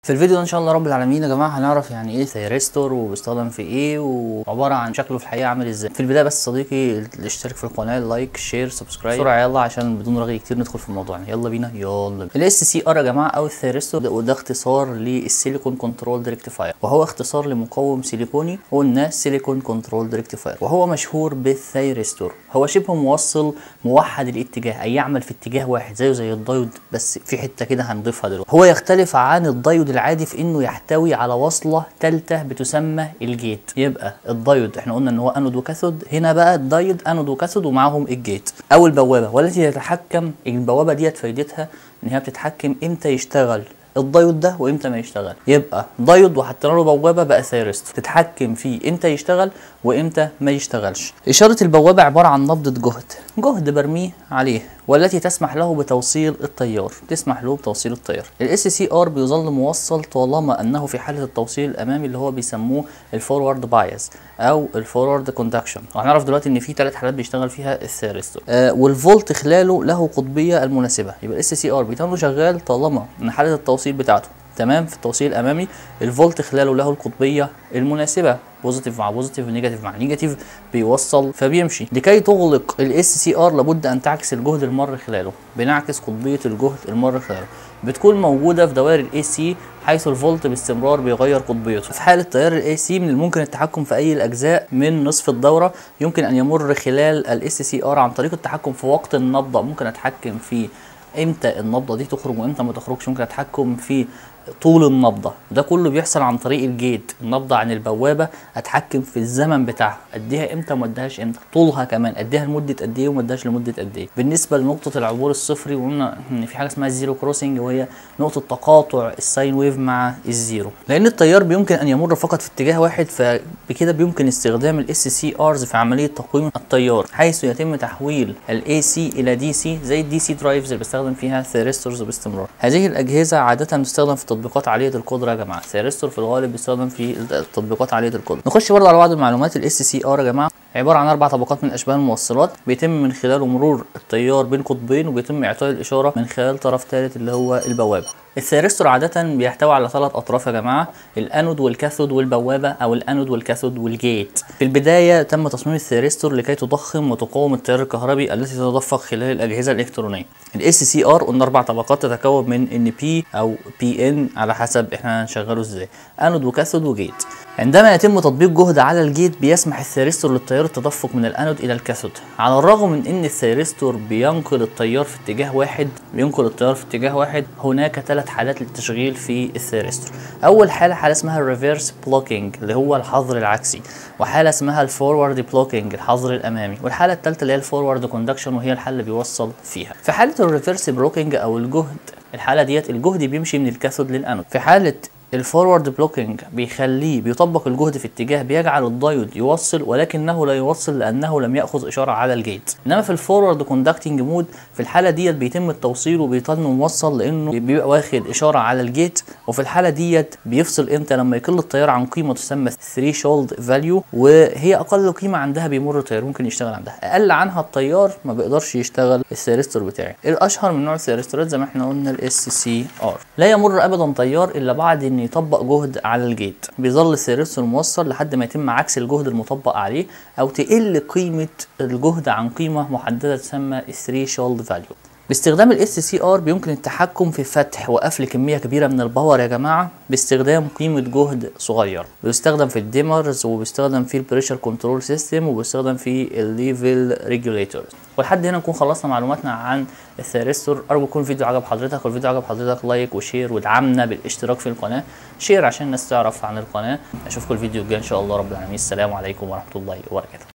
في الفيديو ده ان شاء الله رب العالمين يا جماعه هنعرف يعني ايه ثيرستور وبيستخدم في ايه وعباره عن شكله في الحقيقه عامل ازاي في البدايه بس صديقي الاشتراك في القناه لايك شير سبسكرايب بسرعه يلا عشان بدون رغي كتير ندخل في الموضوع يعني يلا بينا يلا بينا الاس سي ار يا جماعه او الثيرستور ده, وده اختصار للسيليكون كنترول ريكتيفاير وهو اختصار لمقاوم سيليكوني قلنا سيليكون كنترول ريكتيفاير وهو مشهور بالثيرستور هو شبه موصل موحد الاتجاه اي يعمل في اتجاه واحد زيه زي الدايود بس في حته كده هنضيفها دلوقتي هو يختلف عن الدايود العادي في انه يحتوي على وصله ثالثه بتسمى الجيت يبقى الدايود احنا قلنا ان هو انود وكاثود هنا بقى الدايود انود وكاثود ومعاهم الجيت او البوابه والتي تتحكم البوابه ديت فايدتها ان هي بتتحكم امتى يشتغل الدايود ده وامتى ما يشتغل يبقى دايود وحطينا له بوابه بقى ثيرست تتحكم فيه امتى يشتغل وامتى ما يشتغلش اشاره البوابه عباره عن نبضه جهد جهد برميه عليه والتي تسمح له بتوصيل التيار تسمح له بتوصيل التيار الاس سي ار بيظل موصل طالما انه في حاله التوصيل الامامي اللي هو بيسموه الفورورد بايز او الفورورد كوندكشن وهنعرف دلوقتي ان في ثلاث حالات بيشتغل فيها الثيرستور آه والفولت خلاله له قطبيه المناسبه يبقى الاس سي ار بيتم شغال طالما ان حاله التوصيل بتاعته تمام في التوصيل الامامي الفولت خلاله له القطبيه المناسبه بوزيتيف مع بوزيتيف نيجاتيف مع نيجاتيف بيوصل فبيمشي لكي تغلق الاس سي ار لابد ان تعكس الجهد المر خلاله بنعكس قطبيه الجهد المر خلاله بتكون موجوده في دوائر الاي سي حيث الفولت باستمرار بيغير قطبيته في حاله تيار الاي سي من الممكن التحكم في اي الاجزاء من نصف الدوره يمكن ان يمر خلال الاس سي ار عن طريق التحكم في وقت النبضه ممكن اتحكم في امتى النبضه دي تخرج وامتى ما تخرجش ممكن اتحكم في طول النبضة ده كله بيحصل عن طريق الجيت النبضة عن البوابة اتحكم في الزمن بتاعها اديها امتى وما اديهاش امتى طولها كمان اديها لمدة قد ايه وما اديهاش لمدة قد ايه بالنسبة لنقطة العبور الصفري وقلنا ان في حاجة اسمها الزيرو كروسنج وهي نقطة تقاطع الساين ويف مع الزيرو لان التيار بيمكن ان يمر فقط في اتجاه واحد فبكده بيمكن استخدام الاس سي ارز في عملية تقويم التيار حيث يتم تحويل الاي سي الى دي سي زي الدي سي درايفز اللي بستخدم فيها ثيرستورز باستمرار هذه الاجهزة عادة تستخدم في تطبيقات عاليه القدره يا جماعه ثيرستور في الغالب بيستخدم في التطبيقات عاليه القدره نخش برضه على بعض المعلومات الاس سي ار يا جماعه عباره عن اربع طبقات من اشباه الموصلات بيتم من خلاله مرور التيار بين قطبين وبيتم اعطاء الاشاره من خلال طرف ثالث اللي هو البوابه الثيرستور عادة بيحتوي على ثلاث أطراف يا جماعة الأنود والكاثود والبوابة أو الأنود والكاثود والجيت في البداية تم تصميم الثيرستور لكي تضخم وتقاوم التيار الكهربي التي تتدفق خلال الأجهزة الإلكترونية الاس سي ار قلنا أربع طبقات تتكون من ان بي أو بي ان على حسب احنا هنشغله ازاي أنود وكاثود وجيت عندما يتم تطبيق جهد على الجيت بيسمح الثيرستور للتيار التدفق من الانود الى الكاثود على الرغم من ان الثيرستور بينقل التيار في اتجاه واحد بينقل التيار في اتجاه واحد هناك ثلاث حالات للتشغيل في الثيرستور اول حاله حاله اسمها الريفيرس بلوكينج اللي هو الحظر العكسي وحاله اسمها الفورورد بلوكينج الحظر الامامي والحاله الثالثه اللي هي الفورورد كوندكشن وهي الحاله اللي بيوصل فيها في حاله الريفيرس بلوكينج او الجهد الحاله ديت الجهد بيمشي من الكاثود للانود في حاله الفورورد بلوكينج بيخليه بيطبق الجهد في اتجاه بيجعل الدايود يوصل ولكنه لا يوصل لانه لم ياخذ اشاره على الجيت انما في الفورورد كوندكتنج مود في الحاله ديت بيتم التوصيل وبيضل موصل لانه بيبقى واخد اشاره على الجيت وفي الحاله ديت بيفصل امتى لما يقل التيار عن قيمه تسمى ثريشولد فاليو وهي اقل قيمه عندها بيمر التيار ممكن يشتغل عندها اقل عنها التيار ما بيقدرش يشتغل الثيرستور بتاعي الاشهر من نوع الثيرستورات زي ما احنا قلنا الاس سي ار لا يمر ابدا تيار الا بعد ان يطبق جهد على الجيت بيظل الثيرستور موصل لحد ما يتم عكس الجهد المطبق عليه او تقل قيمه الجهد عن قيمه محدده تسمى الثريشولد فاليو باستخدام الاس سي ار بيمكن التحكم في فتح وقفل كميه كبيره من الباور يا جماعه باستخدام قيمه جهد صغير بيستخدم في الديمرز وبيستخدم في البريشر كنترول سيستم وبيستخدم في الليفل ريجوليتورز ولحد هنا نكون خلصنا معلوماتنا عن الثيرستور ارجو يكون الفيديو عجب حضرتك والفيديو عجب حضرتك لايك وشير وادعمنا بالاشتراك في القناه شير عشان الناس تعرف عن القناه اشوفكم الفيديو الجاي ان شاء الله رب العالمين السلام عليكم ورحمه الله وبركاته